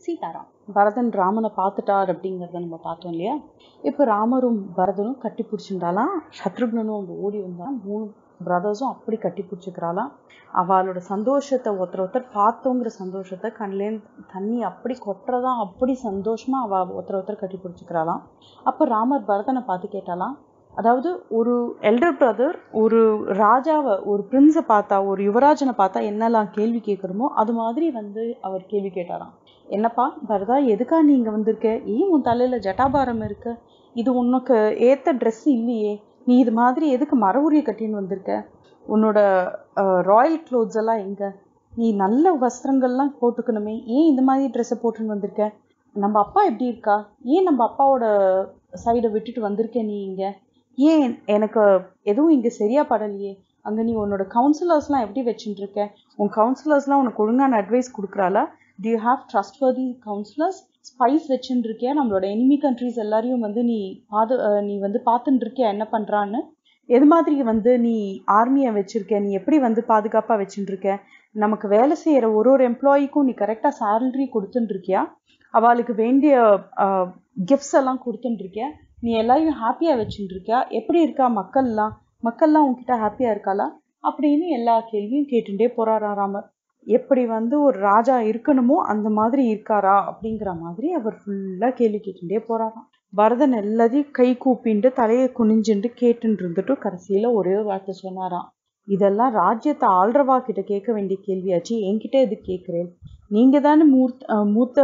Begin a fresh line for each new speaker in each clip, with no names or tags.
சீதாராம் பரதன் ராமனை பார்த்துட்டார் அப்படிங்கிறத நம்ம பார்த்தோம் இல்லையா இப்போ ராமரும் பரதனும் கட்டி பிடிச்சிருந்தாலாம் சத்ருக்னனும் அங்கே ஓடி வந்தான் மூணு பிரதர்ஸும் அப்படி கட்டி பிடிச்சிக்கிறாளாம் அவளோட சந்தோஷத்தை ஒருத்தர் ஒருத்தர் பார்த்தோங்கிற சந்தோஷத்தை கண்லேருந்து தண்ணி அப்படி கொட்டுறதா அப்படி சந்தோஷமா அவ ஒருத்தர் ஒருத்தர் கட்டி பிடிச்சிக்கிறாளாம் அப்போ ராமர் பரதனை பார்த்து கேட்டாலாம் அதாவது ஒரு எல்டர் பிரதர் ஒரு ராஜாவை ஒரு பிரின்ஸை பார்த்தா ஒரு யுவராஜனை பார்த்தா என்னெல்லாம் கேள்வி கேட்குறோமோ அது மாதிரி வந்து அவர் கேள்வி கேட்டாராம் என்னப்பா பரதா எதுக்கா நீ இங்கே வந்திருக்க ஏன் உன் தலையில் ஜட்டாபாரம் இருக்கு இது உனக்கு ஏற்ற ட்ரெஸ் இல்லையே நீ இது மாதிரி எதுக்கு மர உரிய கட்டின்னு வந்திருக்க உன்னோட ராயல் க்ளோத்ஸ் எல்லாம் எங்க நீ நல்ல வஸ்திரங்கள்லாம் போட்டுக்கணுமே ஏன் இந்த மாதிரி ட்ரெஸ்ஸை போட்டுன்னு வந்திருக்க நம்ம அப்பா எப்படி இருக்கா ஏன் நம்ம அப்பாவோட சைடை விட்டுட்டு வந்திருக்க நீ இங்கே ஏன் எனக்கு எதுவும் இங்கே சரியா படலையே அங்கே நீ உன்னோட கவுன்சிலர்ஸ்லாம் எப்படி வச்சுட்டு இருக்க உன் கவுன்சிலர்ஸ்லாம் உனக்கு ஒழுங்கான அட்வைஸ் கொடுக்குறாளா do you have trustworthy counselors ஸ்பைஸ் வச்சுட்டு இருக்கியா நம்மளோட எனிமி கண்ட்ரிஸ் எல்லாரையும் வந்து நீ பாது அஹ் நீ வந்து பார்த்துட்டு இருக்கியா என்ன பண்ணுறான்னு எது மாதிரி வந்து நீ ஆர்மியை வச்சிருக்க நீ எப்படி வந்து பாதுகாப்பாக வச்சுட்டு இருக்க நமக்கு வேலை செய்கிற ஒரு ஒரு எம்ப்ளாயிக்கும் நீ கரெக்டாக சேலரி கொடுத்துட்டு இருக்கியா அவளுக்கு வேண்டிய கிஃப்ட்ஸ் எல்லாம் கொடுத்துட்டு இருக்கியா நீ எல்லாரையும் ஹாப்பியாக வச்சுட்டு இருக்கியா எப்படி இருக்கா மக்கள்லாம் மக்கள்லாம் உன்கிட்ட ஹாப்பியாக இருக்காளா அப்படின்னு எல்லா கேள்வியும் கேட்டுட்டே போறாராம் ராமர் எப்படி வந்து ஒரு ராஜா இருக்கணுமோ அந்த மாதிரி இருக்காரா அப்படிங்கிற மாதிரி அவர் ஃபுல்லாக கேள்வி கேட்டுட்டே போறாராம் பரதன் எல்லாத்தையும் கை கூப்பிண்டு தலையை குனிஞ்சுட்டு கேட்டுட்டு இருந்துட்டு கடைசியில் ஒரே ஒரு வார்த்தை சொன்னாராம் இதெல்லாம் ராஜ்யத்தை ஆள்றவா கிட்ட கேட்க வேண்டிய கேள்வியாச்சு என்கிட்ட எது கேட்குறேன் நீங்க தானே மூர்த் அஹ் மூத்த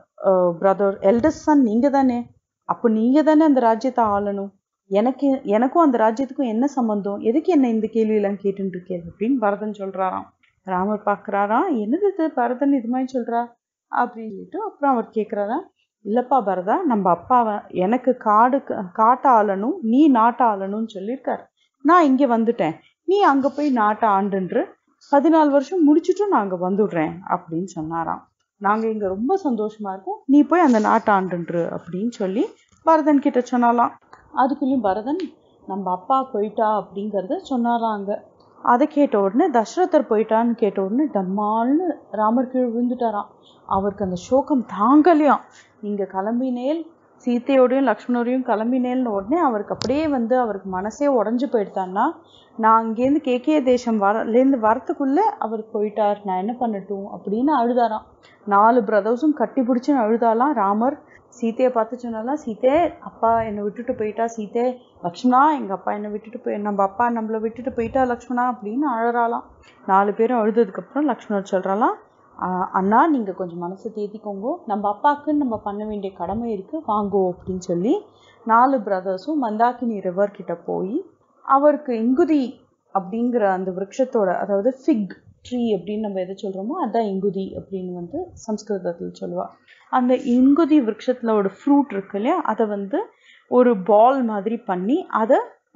பிரதர் எல்டஸ்ட் சன் நீங்க தானே அப்போ நீங்க தானே அந்த ராஜ்யத்தை ஆளணும் எனக்கு எனக்கும் அந்த ராஜ்யத்துக்கும் என்ன சம்பந்தம் எதுக்கு என்ன இந்த கேள்வியெல்லாம் கேட்டுட்டு இருக்கேன் அப்படின்னு பரதன் சொல்றாராம் ராமர் பார்க்கறாராம் என்னது இது பரதன் இது மாதிரி சொல்றா அப்படின்னு சொல்லிட்டு அப்புறம் அவர் கேட்குறாராம் இல்லப்பா பரதா நம்ம அப்பாவை எனக்கு காடு காட்டை ஆளணும் நீ நாட்டை ஆளணும்னு சொல்லியிருக்காரு நான் இங்கே வந்துட்டேன் நீ அங்கே போய் நாட்டை ஆண்டுன்று பதினாலு வருஷம் முடிச்சுட்டும் நான் அங்கே வந்துடுறேன் அப்படின்னு சொன்னாராம் நாங்கள் இங்கே ரொம்ப சந்தோஷமா இருக்கோம் நீ போய் அந்த நாட்டை ஆண்டுன்று அப்படின்னு சொல்லி பரதன் கிட்ட சொன்னாலாம் அதுக்குள்ளேயும் பரதன் நம்ம அப்பா போயிட்டா அப்படிங்கிறத சொன்னாராம் அங்கே அதை கேட்ட உடனே தசரதர் போயிட்டான்னு கேட்ட உடனே டம்மால்னு ராமர் கீழ் விழுந்துட்டாராம் அவருக்கு அந்த சோகம் தாங்கலையாம் நீங்க கிளம்பினேல் சீத்தையோடையும் லக்ஷ்மணோடையும் கிளம்பினேல்னு உடனே அவருக்கு அப்படியே வந்து அவருக்கு மனசே உடஞ்சு போயிட்டான்னா நான் அங்கேருந்து கேகே தேசம் வரலேருந்து வரத்துக்குள்ள அவர் போயிட்டார் நான் என்ன பண்ணட்டும் அப்படின்னு அழுதாராம் நாலு பிரதர்ஸும் கட்டி பிடிச்சுன்னு அழுதாலாம் ராமர் சீத்தையை பார்த்து சொன்னாலாம் சீத்தே அப்பா என்னை விட்டுட்டு போயிட்டா சீத்தே லக்ஷ்மணா எங்கள் அப்பா என்னை விட்டுட்டு போய் நம்ம அப்பா நம்மளை விட்டுட்டு போயிட்டா லக்ஷ்மணா அப்படின்னு அழறாளாம் நாலு பேரும் அழுததுக்கப்புறம் லக்ஷ்மணர் சொல்கிறாலாம் அண்ணா நீங்கள் கொஞ்சம் மனசை தேத்திக்கோங்க நம்ம அப்பாவுக்குன்னு நம்ம பண்ண வேண்டிய கடமை இருக்குது வாங்கோ அப்படின்னு சொல்லி நாலு பிரதர்ஸும் மந்தாக்கினி ரிவர் கிட்ட போய் அவருக்கு இங்குதி அப்படிங்கிற அந்த விருட்சத்தோட அதாவது ஃபிக் ட்ரீ அப்படின்னு நம்ம எதை சொல்கிறோமோ அதான் இங்குதி அப்படின்னு வந்து சம்ஸ்கிருதத்தில் சொல்லுவா அந்த இங்குதி விருட்சத்திலோட ஃப்ரூட் இருக்கு இல்லையா அதை வந்து ஒரு பால் மாதிரி பண்ணி அதை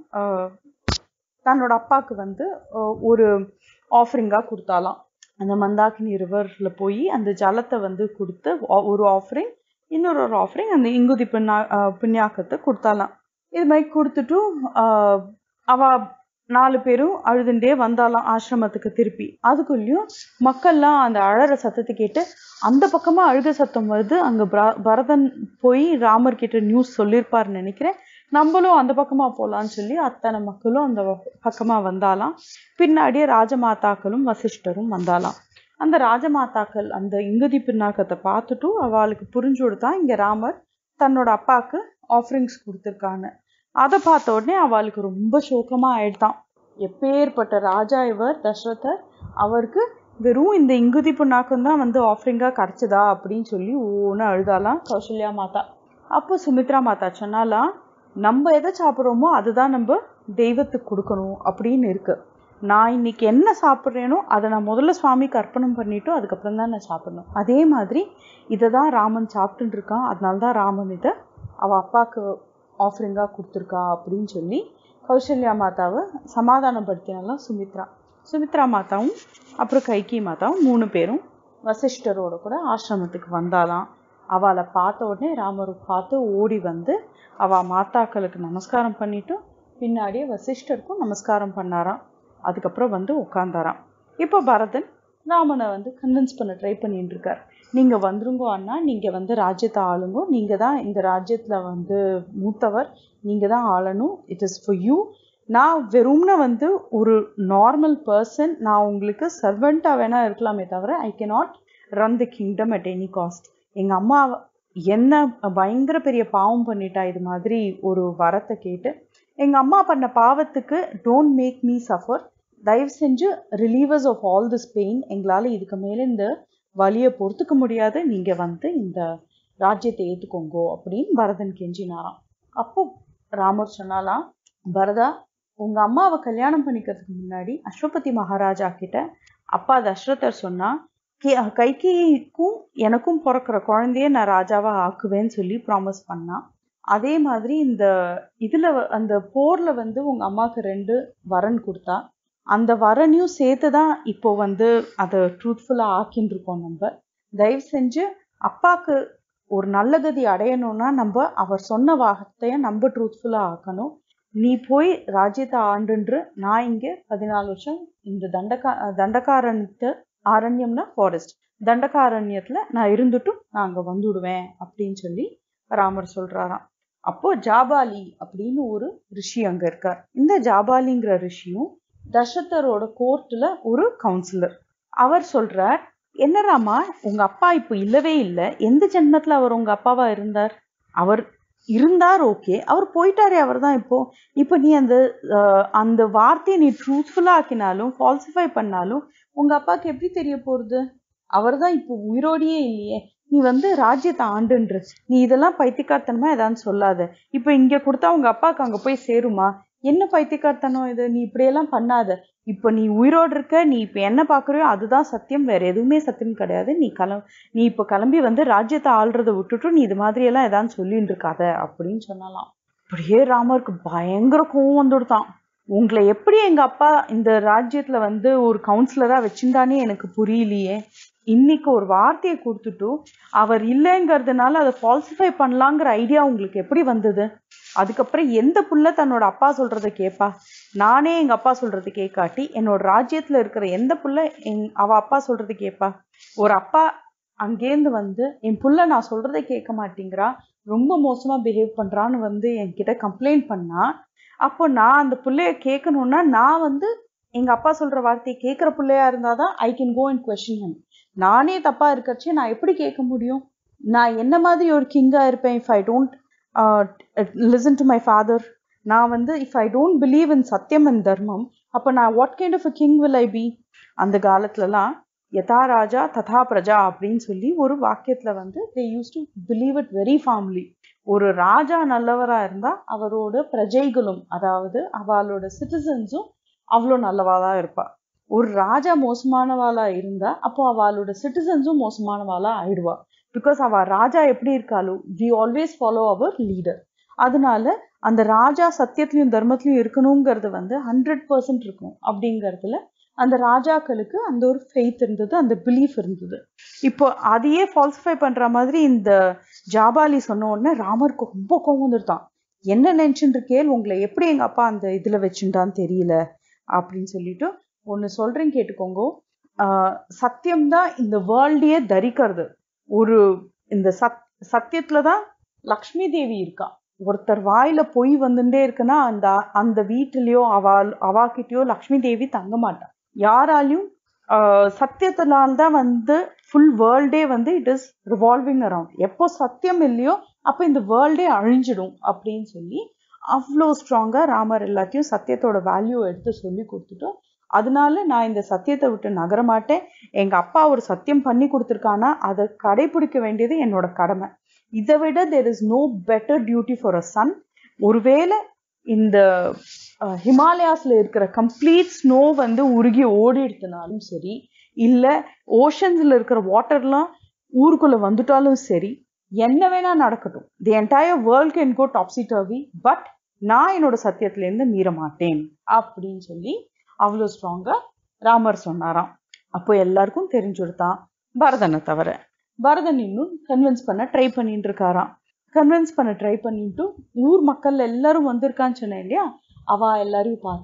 தன்னோட அப்பாவுக்கு வந்து ஒரு ஆஃபரிங்காக கொடுத்தாலாம் அந்த மந்தாக்கினி ரிவரில் போய் அந்த ஜலத்தை வந்து கொடுத்து ஒரு ஆஃபரிங் இன்னொரு ஒரு ஆஃபரிங் அந்த இங்குதி பின்னா பின்யாக்கத்தை கொடுத்தாலாம் இது மாதிரி கொடுத்துட்டும் அவ நாலு பேரும் அழுதுண்டே வந்தாலாம் ஆசிரமத்துக்கு திருப்பி அதுக்குள்ளேயும் மக்கள்லாம் அந்த அழற சத்தத்தை கேட்டு அந்த பக்கமா அழுக சத்தம் வருது அங்க பரதன் போய் ராமர் கிட்ட நியூஸ் சொல்லியிருப்பாருன்னு நினைக்கிறேன் நம்மளும் அந்த பக்கமா போலான்னு சொல்லி அத்தனை மக்களும் அந்த பக்கமா வந்தாலாம் பின்னாடியே ராஜமாதாக்களும் வசிஷ்டரும் வந்தாலாம் அந்த ராஜமாதாக்கள் அந்த இங்குதி பின்னாக்கத்தை பார்த்துட்டு அவளுக்கு புரிஞ்சு கொடுத்தா இங்க ராமர் தன்னோட அப்பாவுக்கு ஆஃபரிங்ஸ் கொடுத்துருக்காங்க அதை பார்த்த உடனே அவளுக்கு ரொம்ப சோகமா ஆயிடுதான் எப்பேற்பட்ட ராஜா இவர் தசரதர் அவருக்கு வெறும் இந்த இங்குதி புண்ணாக்கம் தான் வந்து ஆஃபரிங்கா கிடைச்சதா அப்படின்னு சொல்லி ஒன்று அழுதாலாம் கௌசல்யா மாதா அப்போ சுமித்ரா மாதா சொன்னாலாம் நம்ம எதை சாப்பிட்றோமோ அதுதான் நம்ம தெய்வத்துக்கு கொடுக்கணும் அப்படின்னு இருக்கு நான் இன்னைக்கு என்ன சாப்பிட்றேனோ அதை நான் முதல்ல சுவாமிக்கு அர்ப்பணம் பண்ணிட்டு அதுக்கப்புறம் தான் நான் சாப்பிடணும் அதே மாதிரி இதை தான் ராமன் சாப்பிட்டுட்டு இருக்கான் அதனால தான் ராமன் இதை அவள் அப்பாவுக்கு ஆஃபரிங்காக கொடுத்துருக்கா அப்படின்னு சொல்லி கௌசல்யா மாதாவை சமாதானப்படுத்தினாலாம் சுமித்ரா சுமித்ரா மாதாவும் அப்புறம் கைகி மாதாவும் மூணு பேரும் வசிஷ்டரோட கூட ஆசிரமத்துக்கு வந்தாலாம் அவளை பார்த்த உடனே ராமர் பார்த்து ஓடி வந்து அவள் மாதாக்களுக்கு நமஸ்காரம் பண்ணிட்டு பின்னாடியே வசிஷ்டருக்கும் நமஸ்காரம் பண்ணாராம் அதுக்கப்புறம் வந்து உட்காந்தாராம் இப்போ பரதன் ராமனை வந்து கன்வின்ஸ் பண்ண ட்ரை பண்ணிட்டு இருக்கார் நீங்க வந்துருங்கோ அண்ணா நீங்க வந்து ராஜ்யத்தை ஆளுங்கோ நீங்க தான் இந்த ராஜ்யத்துல வந்து மூத்தவர் நீங்க தான் ஆளணும் இட் இஸ் ஃபார் யூ நான் வெறும்ன வந்து ஒரு நார்மல் பர்சன் நான் உங்களுக்கு சர்வெண்ட்டாக வேணா இருக்கலாமே தவிர I cannot run the kingdom at any cost எங்கள் அம்மா என்ன பயங்கர பெரிய பாவம் பண்ணிட்டா இது மாதிரி ஒரு வரத்தை கேட்டு எங்கள் அம்மா பண்ண பாவத்துக்கு டோன்ட் மேக் மீ சஃபர் தயவு செஞ்சு relievers of all this pain எங்களால் இதுக்கு மேலே இந்த வலியை பொறுத்துக்க முடியாது நீங்கள் வந்து இந்த ராஜ்யத்தை ஏற்றுக்கோங்கோ அப்படின்னு பரதன் கெஞ்சினாராம் அப்போ ராமர் சொன்னாலாம் பரதா உங்க அம்மாவை கல்யாணம் பண்ணிக்கிறதுக்கு முன்னாடி அஸ்வபதி மகாராஜா கிட்ட அப்பா தசரதர் சொன்னா "கே- கைகேயிக்கும் எனக்கும் பிறக்கிற குழந்தைய நான் ராஜாவா ஆக்குவேன்னு சொல்லி ப்ராமிஸ் பண்ணான் அதே மாதிரி இந்த இதுல வ- அந்த போர்ல வந்து உங்க அம்மாவுக்கு ரெண்டு வரன் கொடுத்தா அந்த வரனையும் சேர்த்து தான் இப்போ வந்து அதை ட்ரூத்ஃபுல்லா ஆக்கின்னு இருக்கோம் நம்ம தயவு செஞ்சு அப்பாக்கு ஒரு நல்ல கதி அடையணும்னா நம்ம அவர் சொன்ன வார்த்தையை நம்ம ட்ரூத்ஃபுல்லா ஆக்கணும் நீ போய் ராஜ்யத்தை ஆண்டுன்று நான் இங்கே பதினாலு வருஷம் இந்த தண்டகா தண்டகாரண்யத்து ஆரண்யம்னா ஃபாரஸ்ட் தண்டகாரண்யத்துல நான் இருந்துட்டும் நான் அங்க வந்துடுவேன் அப்படின்னு சொல்லி ராமர் சொல்றாராம் அப்போ ஜாபாலி அப்படின்னு ஒரு ரிஷி அங்க இருக்கார் இந்த ஜாபாலிங்கிற ரிஷியும் தசரதரோட கோர்ட்ல ஒரு கவுன்சிலர் அவர் சொல்றார் என்ன ராமா உங்க அப்பா இப்போ இல்லவே இல்லை எந்த ஜென்மத்துல அவர் உங்க அப்பாவா இருந்தார் அவர் இருந்தார் ஓகே அவர் போயிட்டாரே அவர் தான் இப்போ இப்போ நீ அந்த அஹ், அந்த வார்த்தையை நீ ட்ரூத்ஃபுல்லா ஆக்கினாலும் ஃபால்சிஃபை பண்ணாலும் உங்க அப்பாவுக்கு எப்படி தெரிய போறது அவர் தான் இப்போ உயிரோடையே இல்லையே நீ வந்து ராஜ்யத்தை ஆண்டுன்ற நீ இதெல்லாம் பைத்தியக்காரத்தனமா ஏதாவது சொல்லாத இப்போ இங்க கொடுத்தா உங்க அப்பாவுக்கு அங்க போய் சேருமா என்ன பைத்தியக்காரத்தனம் இது நீ இப்படியெல்லாம் பண்ணாத இப்போ நீ உயிரோடு இருக்க நீ இப்போ என்ன பார்க்குறியோ அதுதான் சத்தியம் வேற எதுவுமே சத்தியம் கிடையாது நீ கிளம் நீ இப்போ கிளம்பி வந்து ராஜ்யத்தை ஆள்றதை விட்டுட்டு நீ இது மாதிரி எல்லாம் ஏதாவது சொல்லிட்டு இருக்காத அப்படின்னு சொன்னலாம் அப்படியே ராமருக்கு பயங்கர கோவம் வந்துடுதான் உங்களை எப்படி எங்க அப்பா இந்த ராஜ்யத்துல வந்து ஒரு கவுன்சிலரா வச்சிருந்தானே எனக்கு புரியலையே இன்னைக்கு ஒரு வார்த்தையை கொடுத்துட்டு அவர் இல்லைங்கிறதுனால அதை ஃபால்சிஃபை பண்ணலாங்கிற ஐடியா உங்களுக்கு எப்படி வந்தது அதுக்கப்புறம் எந்த புள்ள தன்னோட அப்பா சொல்றத கேட்பா நானே எங்க அப்பா சொல்றது கேட்காட்டி என்னோட ராஜ்யத்துல இருக்கிற எந்த புள்ள எங் அவ அப்பா சொல்றது கேட்பா ஒரு அப்பா அங்கேருந்து வந்து என் புள்ள நான் சொல்றதை கேட்க மாட்டேங்கிறா ரொம்ப மோசமா பிஹேவ் பண்றான்னு வந்து என்கிட்ட கம்ப்ளைண்ட் பண்ணா அப்போ நான் அந்த புள்ளைய கேட்கணும்னா நான் வந்து எங்க அப்பா சொல்ற வார்த்தையை கேட்குற பிள்ளையா இருந்தாதான் I can go and question him நானே தப்பா இருக்கறச்சே நான் எப்படி கேட்க முடியும் நான் என்ன மாதிரி ஒரு கிங்கா இருப்பேன் if I don't listen to my father நான் வந்து if I don't believe in சத்தியம் அண்ட் தர்மம் அப்போ நான் what kind of a king will I be அந்த காலத்துலலாம் யதா ராஜா ததா பிரஜா அப்படின்னு சொல்லி ஒரு வாக்கியத்துல வந்து they use to believe it very formally ஒரு ராஜா நல்லவரா இருந்தா அவரோட பிரஜைகளும் அதாவது அவளோட சிட்டிசன்ஸும் அவ்வளோ நல்லவாளா இருப்பா ஒரு ராஜா மோசமானவாளா இருந்தா அப்போ அவளோட சிட்டிசன்ஸும் மோசமானவாளா ஆயிடுவா பிகாஸ் அவ ராஜா எப்படி இருக்காளோ we always follow our leader அதனால அந்த ராஜா சத்தியத்திலையும் தர்மத்திலையும் இருக்கணுங்கிறது வந்து ஹண்ட்ரட் பர்சன்ட் இருக்கும் அப்படிங்கிறதுல அந்த ராஜாக்களுக்கு அந்த ஒரு ஃபெய்த் இருந்தது அந்த பிலீஃப் இருந்தது இப்போ அதையே ஃபால்சிஃபை பண்ற மாதிரி இந்த ஜாபாலி சொன்ன உடனே ராமருக்கு ரொம்ப கோவம் வந்துருதான் என்ன நினைச்சுட்டு இருக்கேள் உங்களை எப்படி எங்க அப்பா அந்த இதுல வச்சுட்டான்னு தெரியல அப்படின்னு சொல்லிட்டு ஒன்னு சொல்றேன் கேட்டுக்கோங்க ஆஹ் சத்தியம்தான் இந்த வேர்ல்டையே தரிக்கிறது ஒரு இந்த சத் சத்தியத்துல தான் லக்ஷ்மி தேவி இருக்கா ஒருத்தர் வாயில பொய் வந்துட்டே இருக்குன்னா அந்த அந்த வீட்டுலயோ அவா அவாக்கிட்டயோ லக்ஷ்மி தேவி தங்க மாட்டா யாராலையும் ஆஹ் சத்தியத்தினால தான் வந்து ஃபுல் வேர்ல்டே வந்து இட் இஸ் ரிவால்விங் அரவுண்ட் எப்போ சத்தியம் இல்லையோ அப்போ இந்த வேர்ல்டே அழிஞ்சிடும் அப்படின்னு சொல்லி அவ்வளோ ஸ்ட்ராங்காக ராமர் எல்லாத்தையும் சத்தியத்தோட வேல்யூ எடுத்து சொல்லி கொடுத்துட்டு அதனால நான் இந்த சத்தியத்தை விட்டு நகர மாட்டேன் எங்க அப்பா ஒரு சத்தியம் பண்ணி கொடுத்துருக்கானா அதை கடைபிடிக்க வேண்டியது என்னோட கடமை இதை விட there is no better duty for a son ஒருவேளை இந்த ஹிமாலயாஸ்ல இருக்கிற கம்ப்ளீட் ஸ்னோ வந்து உருகி ஓடிடுத்துனாலும் சரி இல்ல ஓஷன்ஸ்ல இருக்கிற வாட்டர்லாம் ஊருக்குள்ள வந்துட்டாலும் சரி என்ன வேணா நடக்கட்டும் the entire world can go topsy turvy but நான் என்னோட சத்தியத்திலேருந்து மீற மாட்டேன் அப்படின்னு சொல்லி அவ்வளோ ஸ்ட்ராங்கா ராமர் சொன்னாராம் அப்போ எல்லாருக்கும் தெரிஞ்சுடுத்தான் பரதனை தவிர பரதன் இன்னும் கன்வின்ஸ் பண்ண ட்ரை பண்ணிட்டு இருக்காராம் கன்வின்ஸ் பண்ண ட்ரை பண்ணிட்டு ஊர் மக்கள் எல்லாரும் வந்திருக்கான்னு சொன்னேன் இல்லையா அவ எல்லாரையும் பார்த்து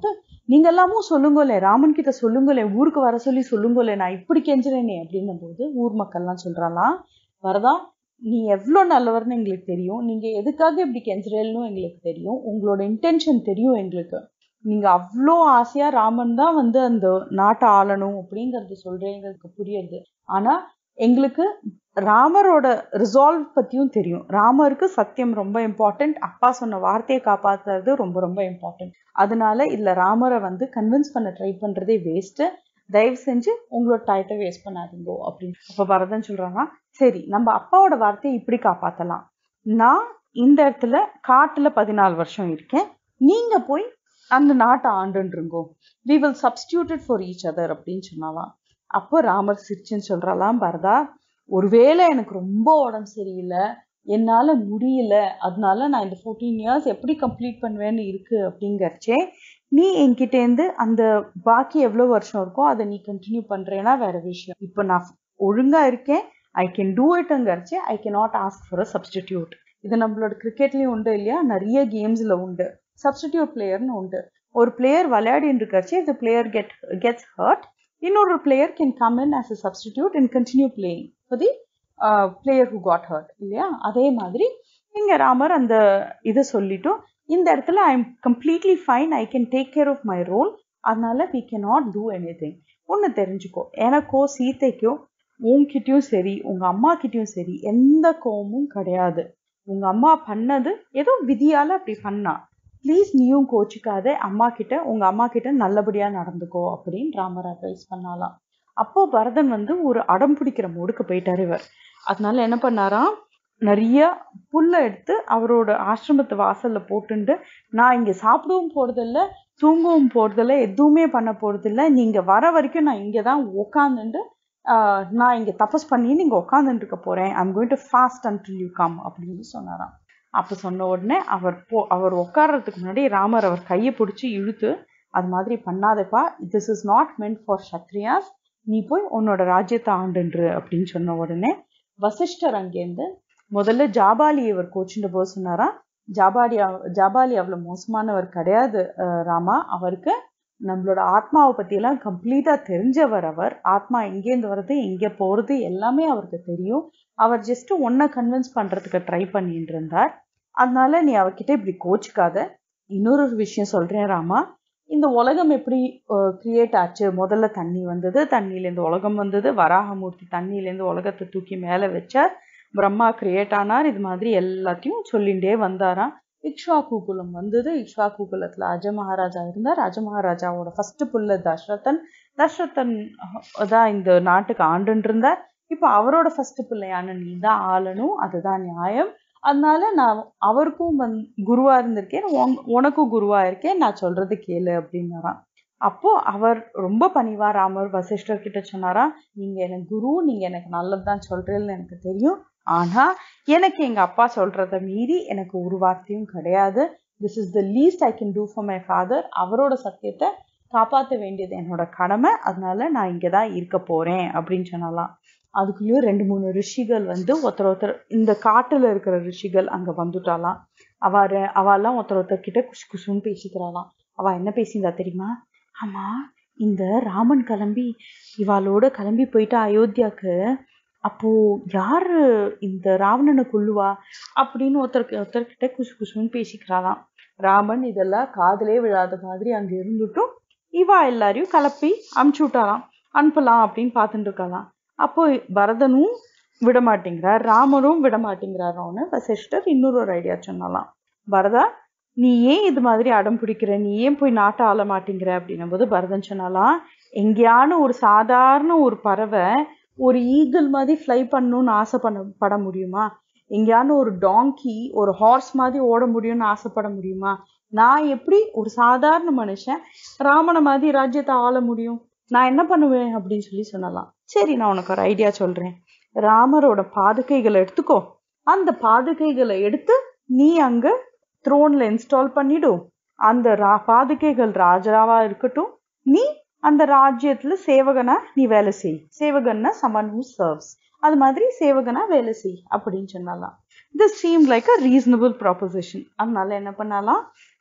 நீங்க எல்லாமும் சொல்லுங்களே ராமன் கிட்ட சொல்லுங்களே ஊருக்கு வர சொல்லி சொல்லுங்களே நான் இப்படி கெஞ்சுறேனே அப்படின்னும் போது ஊர் மக்கள்லாம் சொல்றாலாம் வரதா நீ எவ்வளோ நல்லவர்னு எங்களுக்கு தெரியும் நீங்க எதுக்காக இப்படி கெஞ்சுறேன்னு எங்களுக்கு தெரியும் உங்களோட இன்டென்ஷன் தெரியும் எங்களுக்கு நீங்க அவ்வளோ ஆசையா ராமன் தான் வந்து அந்த நாட்டை ஆளணும் அப்படிங்கறது சொல்றேங்கிறது புரியுது ஆனா எங்களுக்கு ராமரோட ரிசால்வ் பத்தியும் தெரியும் ராமருக்கு சத்தியம் ரொம்ப இம்பார்ட்டன்ட் அப்பா சொன்ன வார்த்தையை காப்பாத்துறது ரொம்ப ரொம்ப இம்பார்ட்டன்ட் அதனால இதுல ராமரை வந்து கன்வின்ஸ் பண்ண ட்ரை பண்றதே வேஸ்ட் தயவு செஞ்சு உங்களோட டயத்தை வேஸ்ட் பண்ணாதீங்கோ அப்படின்னு அப்ப பரதன் சொல்றாங்கன்னா சரி நம்ம அப்பாவோட வார்த்தையை இப்படி காப்பாத்தலாம் நான் இந்த இடத்துல காட்டுல பதினாலு வருஷம் இருக்கேன் நீங்க போய் அந்த நாட்டை ஆண்டுருங்கோ we will substituted for each other அப்படின்னு சொன்னாலாம் அப்போ ராமர் சிரிச்சுன்னு சொல்றாலாம் பரதா ஒருவேளை எனக்கு ரொம்ப உடம்பு சரியில்லை என்னால முடியல அதனால நான் இந்த ஃபோர்டீன் இயர்ஸ் எப்படி கம்ப்ளீட் பண்ணுவேன்னு இருக்கு அப்படிங்கறச்சே நீ என்கிட்டேருந்து அந்த பாக்கி எவ்வளோ வருஷம் இருக்கோ அதை நீ கண்டினியூ பண்றேன்னா வேற விஷயம் இப்போ நான் ஒழுங்கா இருக்கேன் ஐ கேன் டூ இட்ங்கிறச்சு I can not ask for a substitute இது நம்மளோட கிரிக்கெட்லயும் உண்டு இல்லையா நிறைய கேம்ஸ்ல உண்டு சப்ஸ்டிடியூட் பிளேயர்னு உண்டு ஒரு பிளேயர் விளையாடின்னு இருக்கச்சு இந்த பிளேயர் கெட் கெட்ஸ் ஹர்ட் இன்னொரு player can come in as a substitute and continue playing for the player who got hurt இல்லையா அதே மாதிரி இங்க ராமர் அந்த இதை சொல்லிட்டும் இந்த இடத்துல I am completely fine I can take care of my role அதனால we can not do anything ஒன்று தெரிஞ்சுக்கோ எனக்கோ சீத்தைக்கோ உன்கிட்டயும் சரி உங்க அம்மா கிட்டயும் சரி எந்த கோவமும் கிடையாது உங்க அம்மா பண்ணது ஏதோ விதியால அப்படி பண்ணா ப்ளீஸ் நீயும் கோச்சிக்காத அம்மா கிட்ட உங்க அம்மா கிட்ட நல்லபடியா நடந்துக்கோ அப்படின்னு ராமர் அட்வைஸ் பண்ணாலாம் அப்போ பரதன் வந்து ஒரு அடம் பிடிக்கிற மூடுக்கு போயிட்டாரு இவர் அதனால என்ன பண்ணாராம் நிறைய புல்லை எடுத்து அவரோட ஆசிரமத்து வாசல்ல போட்டுண்டு நான் இங்க சாப்பிடவும் போறதில்ல தூங்கவும் போறதில்ல எதுவுமே பண்ண போறதில்ல நீங்க வர வரைக்கும் நான் இங்க தான் உக்காந்துட்டு நான் இங்க தபஸ் பண்ணி நீங்க உட்காந்துட்டு இருக்க போறேன் I'm going to fast until you come அப்படின்னு சொன்னாராம் அப்ப சொன்ன உடனே அவர் போ அவர் உட்கார்றதுக்கு முன்னாடி ராமர் அவர் கையை பிடிச்சி இழுத்து அது மாதிரி பண்ணாதப்பா this is not meant for Kshatriyas நீ போய் உன்னோட ராஜ்யத்தை ஆண்டுன்று அப்படின்னு சொன்ன உடனே வசிஷ்டர் அங்கேருந்து முதல்ல ஜாபாலி இவர் கோச்சுட்டு போக சொன்னாரா ஜாபாலி ஜாபாலி அவ்வளவு மோசமானவர் கிடையாது ராமா அவருக்கு நம்மளோட ஆத்மாவை பத்தி எல்லாம் கம்ப்ளீட்டா தெரிஞ்சவர் அவர் ஆத்மா எங்கேருந்து வருது எங்க போறது எல்லாமே அவருக்கு தெரியும் அவர் ஜஸ்ட் ஒன்ன கன்வின்ஸ் பண்றதுக்கு ட்ரை பண்ணிட்டு இருந்தார் அதனால நீ அவர்கிட்ட இப்படி கோச்சிக்காத இன்னொரு விஷயம் சொல்றேன் ராமா இந்த உலகம் எப்படி கிரியேட் ஆச்சு முதல்ல தண்ணி வந்தது தண்ணியிலேருந்து உலகம் வந்தது வராகமூர்த்தி தண்ணியிலேருந்து உலகத்தை தூக்கி மேலே வச்சார் பிரம்மா கிரியேட் ஆனார் இது மாதிரி எல்லாத்தையும் சொல்லிண்டே வந்தாராம் இக்ஷ்வாக்கு குலம் வந்தது இக்ஷ்வாக்கு குலத்துல அஜ மகாராஜா இருந்தார் அஜ மகாராஜாவோட ஃபர்ஸ்ட் புள்ள தசரதன் தசரதன் தான் இந்த நாட்டுக்கு ஆண்டுன்னு இருந்தார் இப்போ அவரோட ஃபர்ஸ்ட் பிள்ளையான நீ தான் ஆளணும் அதுதான் நியாயம் அதனால நான் அவருக்கும் வந் குருவா இருந்திருக்கேன் உனக்கும் குருவா இருக்கேன் நான் சொல்றது கேளு அப்படின்னாராம் அப்போ அவர் ரொம்ப பணிவா ராமர் வசிஷ்டர் கிட்ட சொன்னாரா நீங்க எனக்கு குரு நீங்க எனக்கு நல்லதுதான் சொல்றீங்கன்னு எனக்கு தெரியும் ஆனா எனக்கு எங்க அப்பா சொல்றத மீறி எனக்கு ஒரு வார்த்தையும் கிடையாது this is the least I can do for my father அவரோட சத்தியத்தை காப்பாற்ற வேண்டியது என்னோட கடமை அதனால நான் இங்கதான் இருக்க போறேன் அப்படின்னு சொன்னலாம் அதுக்குள்ளேயும் ரெண்டு மூணு ரிஷிகள் வந்து ஒருத்தர் ஒருத்தர் இந்த காட்டுல இருக்கிற ரிஷிகள் அங்க வந்துட்டாலாம் அவ அவெல்லாம் ஒருத்தர் ஒருத்தர் கிட்ட குஷ் குஷுன்னு பேசிக்கிறாளாம் அவ என்ன பேசியிருந்தா தெரியுமா ஆமா இந்த ராமன் கிளம்பி இவாளோட கிளம்பி போயிட்டா அயோத்தியாக்கு அப்போ யாரு இந்த ராவணனை கொல்லுவா அப்படின்னு ஒருத்தருக்கு ஒருத்தர்கிட்ட குசு குசுன்னு பேசிக்கிறாளாம் ராமன் இதெல்லாம் காதலே விழாத மாதிரி அங்க இருந்துட்டும் இவா எல்லாரையும் கலப்பி அமுச்சு விட்டாராம் அனுப்பலாம் அப்படின்னு பார்த்துட்டு இருக்காளாம் அப்போ பரதனும் விட மாட்டேங்கிறார் ராமரும் விட மாட்டேங்கிறாரோன்னு வசிஷ்டர் இன்னொரு ஒரு ஐடியா சொன்னாலாம் பரதா நீ ஏன் இது மாதிரி அடம் பிடிக்கிற நீ ஏன் போய் நாட்டை ஆள மாட்டேங்கிற அப்படின்னும் போது பரதன் சொன்னாலாம் எங்கேயான ஒரு சாதாரண ஒரு பறவை ஒரு ஈகிள் மாதிரி ஃப்ளை பண்ணணும்னு ஆசை பண்ண பட முடியுமா எங்கேயான ஒரு டாங்கி ஒரு ஹார்ஸ் மாதிரி ஓட முடியும்னு ஆசைப்பட முடியுமா நான் எப்படி ஒரு சாதாரண மனுஷன் ராமனை மாதிரி ராஜ்யத்தை ஆள முடியும் நான் என்ன பண்ணுவேன் அப்படின்னு சொல்லி சொல்லலாம் சரி நான் உனக்கு ஒரு ஐடியா சொல்றேன் ராமரோட பாதுகைகளை எடுத்துக்கோ அந்த பாதுகைகளை எடுத்து நீ அங்க த்ரோன்ல இன்ஸ்டால் பண்ணிடும் அந்த ரா பாதுகைகள் ராஜாவா இருக்கட்டும் நீ அந்த ராஜ்யத்துல சேவகனா நீ வேலை செய் சேவகன்னா சமன் ஹூ சர்வ்ஸ் அது மாதிரி சேவகனா வேலை செய் அப்படின்னு சொன்னாலாம் this seem like a reasonable proposition அதனால என்ன பண்ணாலாம்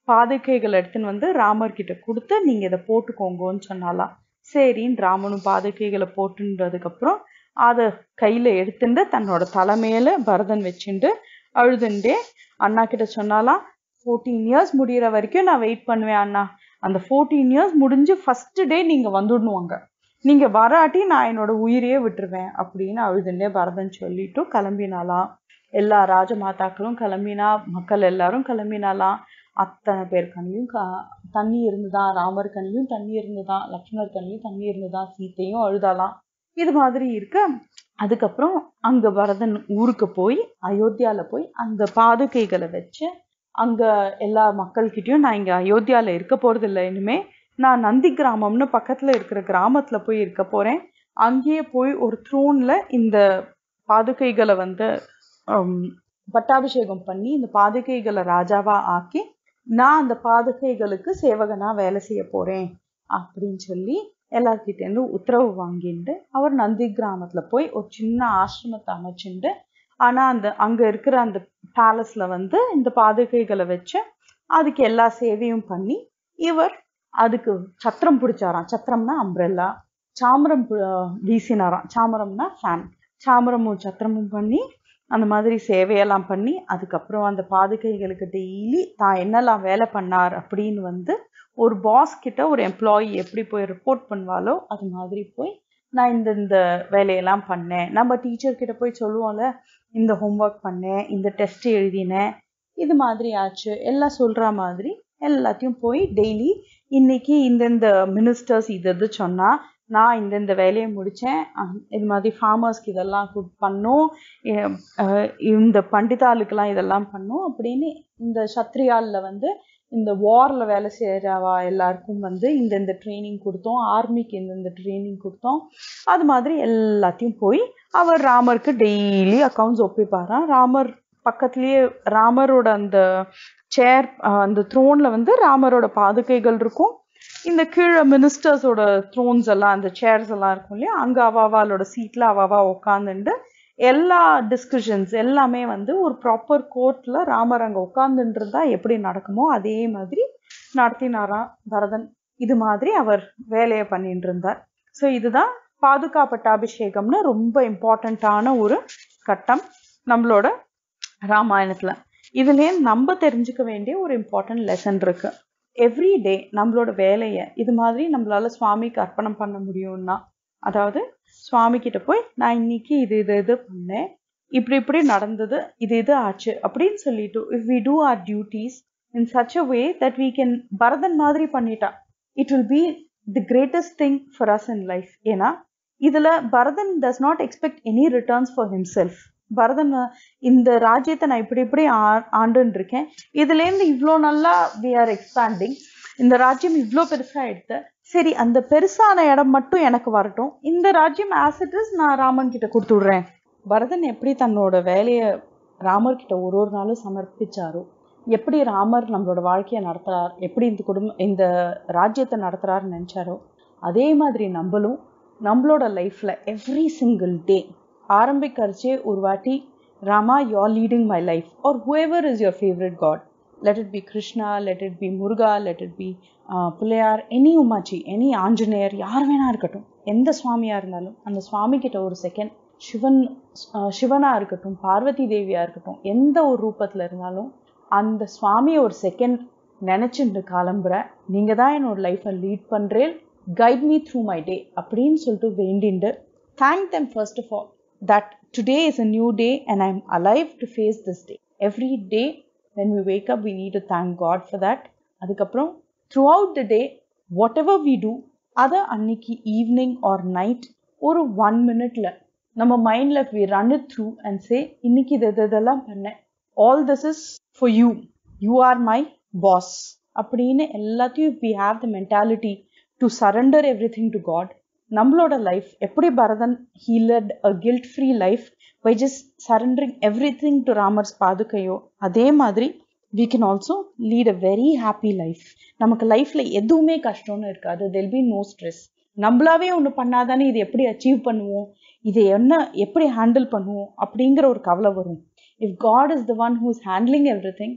பாதுகைகள் எடுத்துன்னு வந்து ராமர் கிட்ட கொடுத்து நீங்க இதை போட்டுக்கோங்கன்னு சொன்னாலாம் சரின்னு ராமனும் பாதுகைகளை போட்டுன்றதுக்கு அப்புறம் அதை கையில எடுத்துட்டு தன்னோட தலைமையில பரதன் வச்சுட்டு அழுதுண்டே அண்ணா கிட்ட சொன்னாலாம் ஃபோர்டீன் இயர்ஸ் முடியிற வரைக்கும் நான் வெயிட் பண்ணுவேன் அண்ணா அந்த ஃபோர்டீன் இயர்ஸ் முடிஞ்சு ஃபர்ஸ்ட் டே நீங்க வந்துடணுவாங்க நீங்க வராட்டி நான் என்னோட உயிரையே விட்டுருவேன் அப்படின்னு அழுதுண்டே பரதன் சொல்லிட்டு கிளம்பினாலாம் எல்லா ராஜமாதாக்களும் கிளம்பினா மக்கள் எல்லாரும் கிளம்பினாலாம் அத்தனை பேர் கண்ணியும் க தண்ணி இருந்துதான் ராமர் கண்ணியும் தண்ணி இருந்துதான் லக்ஷ்மணர் கண்ணியும் தண்ணி இருந்துதான் சீத்தையும் அழுதாலாம் இது மாதிரி இருக்க அதுக்கப்புறம் அங்க பரதன் ஊருக்கு போய் அயோத்தியால போய் அந்த பாதுகைகளை வச்சு அங்க எல்லா மக்கள்கிட்டயும் நான் இங்க அயோத்தியால இருக்க போறது இல்லை இனிமே நான் நந்தி கிராமம்னு பக்கத்துல இருக்கிற கிராமத்துல போய் இருக்க போறேன் அங்கேயே போய் ஒரு த்ரோன்ல இந்த பாதுகைகளை வந்து ஹம், பட்டாபிஷேகம் பண்ணி இந்த பாதுகைகளை ராஜாவா ஆக்கி நான் அந்த பாதுகைகளுக்கு சேவகனா வேலை செய்ய போறேன் அப்படின்னு சொல்லி எல்லார்கிட்டேருந்து உத்தரவு வாங்கிட்டு அவர் நந்தி கிராமத்துல போய் ஒரு சின்ன ஆசிரமத்தை அமைச்சுண்டு ஆனா அந்த அங்க இருக்கிற அந்த பேலஸ்ல வந்து இந்த பாதுகைகளை வச்சு அதுக்கு எல்லா சேவையும் பண்ணி இவர் அதுக்கு சத்திரம் பிடிச்சாராம் சத்திரம்னா அம்ப்ரெல்லா சாமரம் பு- வீசினாராம் சாமரம்னா ஃபேன் சாமரமும் சத்திரமும் பண்ணி அந்த மாதிரி சேவையெல்லாம் பண்ணி அதுக்கப்புறம் அந்த பாதுகைகளுக்கு டெய்லி தான் என்னெல்லாம் வேலை பண்ணார் அப்படின்னு வந்து ஒரு பாஸ் கிட்ட ஒரு எம்ப்ளாயி எப்படி போய் ரிப்போர்ட் பண்ணுவாலோ அது மாதிரி போய் நான் இந்த இந்த வேலையெல்லாம் பண்ணேன் நம்ம டீச்சர் கிட்ட போய் சொல்லுவோம்ல இந்த ஹோம்ஒர்க் பண்ணேன் இந்த டெஸ்ட் எழுதினேன் இது மாதிரி ஆச்சு எல்லாம் சொல்ற மாதிரி எல்லாத்தையும் போய் டெய்லி இன்னைக்கு இந்தந்த மினிஸ்டர்ஸ் இது இது சொன்னா நான் இந்தந்த வேலையை முடிச்சேன் அஹ் இது மாதிரி ஃபார்மர்ஸ்க்கு இதெல்லாம் கு- பண்ணோம் எ- அஹ் இந்த பண்டிதாளுக்கெல்லாம் இதெல்லாம் பண்ணோம் அப்படின்னு இந்த சத்ரியால்ல வந்து இந்த வார்ல வேலை செய்யறவா எல்லாருக்கும் வந்து இந்தந்த ட்ரைனிங் கொடுத்தோம் ஆர்மிக்கு இந்தந்த ட்ரைனிங் கொடுத்தோம் அது மாதிரி எல்லாத்தையும் போய் அவர் ராமருக்கு டெய்லி அக்கௌண்ட்ஸ் ஒப்பிப்பாராம் ராமர் பக்கத்துலயே ராமரோட அந்த சேர் அந்த த்ரோன்ல வந்து ராமரோட பாதுகைகள் இருக்கும் இந்த கீழே மினிஸ்டர்ஸோட த்ரோன்ஸ் எல்லாம் அந்த சேர்ஸ் எல்லாம் இருக்கும் இல்லையா அங்க அவாவாலோட சீட்ல அவாவா உட்காந்துண்டு எல்லா டிஸ்கஷன்ஸ் எல்லாமே வந்து ஒரு ப்ராப்பர் கோர்ட்ல ராமர் அங்க உட்கார்ந்துட்டு இருந்தா எப்படி நடக்குமோ அதே மாதிரி நடத்தினாராம் பரதன் இது மாதிரி அவர் வேலையை பண்ணிட்டு இருந்தார் ஸோ இதுதான் பாதுகா பட்டாபிஷேகம்னு ரொம்ப இம்பார்ட்டண்ட்டான ஒரு கட்டம் நம்மளோட ராமாயணத்துல இதுலயே நம்ம தெரிஞ்சுக்க வேண்டிய ஒரு இம்பார்ட்டன்ட் லெசன் இருக்கு எவ்ரி டே நம்மளோட வேலையை இது மாதிரி நம்மளால சுவாமிக்கு அர்ப்பணம் பண்ண முடியும்னா அதாவது சுவாமி கிட்ட போய் நான் இன்னைக்கு இது இது இது பண்ணேன் இப்படி இப்படி நடந்தது இது இது ஆச்சு அப்படின்னு சொல்லிட்டு if we do our duties in such a way that we can Bharathan மாதிரி பண்ணிட்டா it will be the greatest thing for us in life ஏன்னா இதுல Bharathan does not expect any returns for himself Bharathan ah, இந்த ராஜ்யத்தை நான் இப்படி இப்படி ஆ- ஆண்டுன்னு இருக்கேன் இதுலேருந்து இவ்வளோ நல்லா வி ஆர் எக்ஸ்பேண்டிங் இந்த ராஜ்யம் இவ்வளோ பெருசா எடுத்த சரி அந்த பெருசான இடம் மட்டும் எனக்கு வரட்டும் இந்த ராஜ்யம் ஆஸ் இட் இஸ் நான் ராமன் கிட்ட கொடுத்து விடுறேன் பரதன் எப்படி தன்னோட வேலையை ராமர் கிட்ட ஒரு ஒரு நாளும் சமர்ப்பிச்சாரோ எப்படி ராமர் நம்மளோட வாழ்க்கையை நடத்துறார் எப்படி இந்த குடும்பம் இந்த ராஜ்யத்தை நடத்துறாருன்னு நினைச்சாரோ அதே மாதிரி நம்மளும் நம்மளோட லைஃப்ல எவ்ரி சிங்கிள் டே ஆரம்பிக்கிறச்சே ஒரு வாட்டி Rama you're leading my life or whoever is your favourite god let it be Krishna let it be Muruga let it be Pillaiyar any Umachi any Anjaneyar யார் வேணா இருக்கட்டும் எந்த சுவாமியா இருந்தாலும் அந்த சுவாமி கிட்ட ஒரு செகண்ட் சிவன் ஆஹ் சிவனா இருக்கட்டும் பார்வதி தேவியா இருக்கட்டும் எந்த ஒரு ரூபத்துல இருந்தாலும் அந்த சுவாமியை ஒரு செகண்ட் நினைச்சுட்டு கிளம்புற நீங்க தான் என்னோட லைஃப்பை லீட் பண்றேன் guide me through my day அப்படின்னு சொல்லிட்டு வேண்டிண்டு thank them first of all that today is a new day and I am alive to face this day every day when we wake up we need to thank god for that அதுக்கப்புறம் throughout the day whatever we do அதை அன்னைக்கு evening or night ஒரு one மினிட்ல நம்ம மைண்ட்ல we run it through and say இன்னைக்கு இது இது இதெல்லாம் பண்ணேன் all this is for you you are my boss அப்படின்னு எல்லாத்தையும் we have the mentality to surrender everything to god நம்மளோட லைஃப் எப்படி Bharathan he led a guilt free life by just surrendering everything to ராமர்ஸ் பாதுகையோ அதே மாதிரி we can also lead a very happy life நமக்கு லைஃப்ல எதுவுமே கஷ்டம்னு இருக்காது தெல் பி நோ ஸ்ட்ரெஸ் நம்மளாவே ஒன்று பண்ணாதானே இது எப்படி அச்சீவ் பண்ணுவோம் இதை என்ன எப்படி ஹேண்டில் பண்ணுவோம் அப்படிங்கிற ஒரு கவலை வரும் if god is the one who is handling everything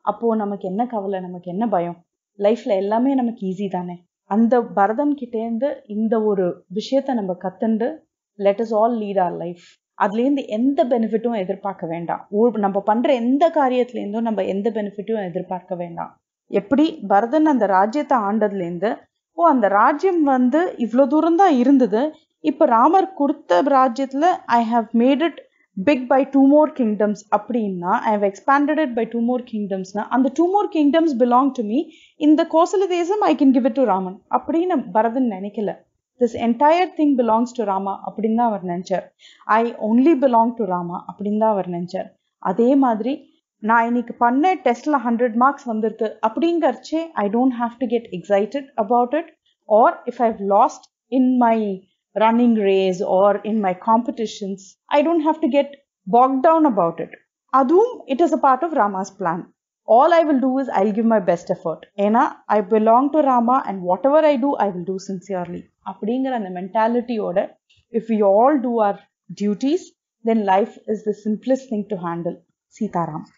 அப்போ நமக்கு என்ன கவலை நமக்கு என்ன பயம் லைஃப்ல எல்லாமே நமக்கு ஈஸி தானே அந்த பரதன் கிட்டேருந்து இந்த ஒரு விஷயத்த நம்ம கத்துண்டு let us all lead our life அதுலேருந்து எந்த பெனிஃபிட்டும் எதிர்பார்க்க வேண்டாம் ஒரு நம்ம பண்ற எந்த காரியத்துலேருந்தும் நம்ம எந்த பெனிஃபிட்டும் எதிர்பார்க்க வேண்டாம் எப்படி பரதன் அந்த ராஜ்யத்தை ஆண்டதுலேருந்து ஓ அந்த ராஜ்யம் வந்து இவ்வளோ தூரம் தான் இருந்தது இப்போ ராமர் கொடுத்த ராஜ்யத்தில் I have made it big by two more kingdoms அப்படின்னா I have expanded it by two more கிங்டம்ஸ்னா அந்த two more kingdoms belong to me இந்த கோசல தேசம் I can give it to Raman அப்படின்னு பரதன் நினைக்கல this entire thing belongs to Rama அப்படின்னு தான் அவர் நினைச்சார் I only belong to Rama அப்படின்னு தான் அவர் நினைச்சார் அதே மாதிரி நான் இன்னைக்கு பண்ண டெஸ்ட்ல ஹண்ட்ரட் மார்க்ஸ் வந்திருக்கு அப்படிங்கறச்சே I don't have to get excited about it or if I've lost in my running race or in my competitions, I don't have to get bogged down about it. Adum, it is a part of Rama's plan. All I will do is I'll give my best effort. Ena, I belong to Rama and whatever I do, I will do sincerely. அப்படிங்கிற அந்த மென்டாலிட்டியோட if we all do our duties then life is the simplest thing to handle Sitaram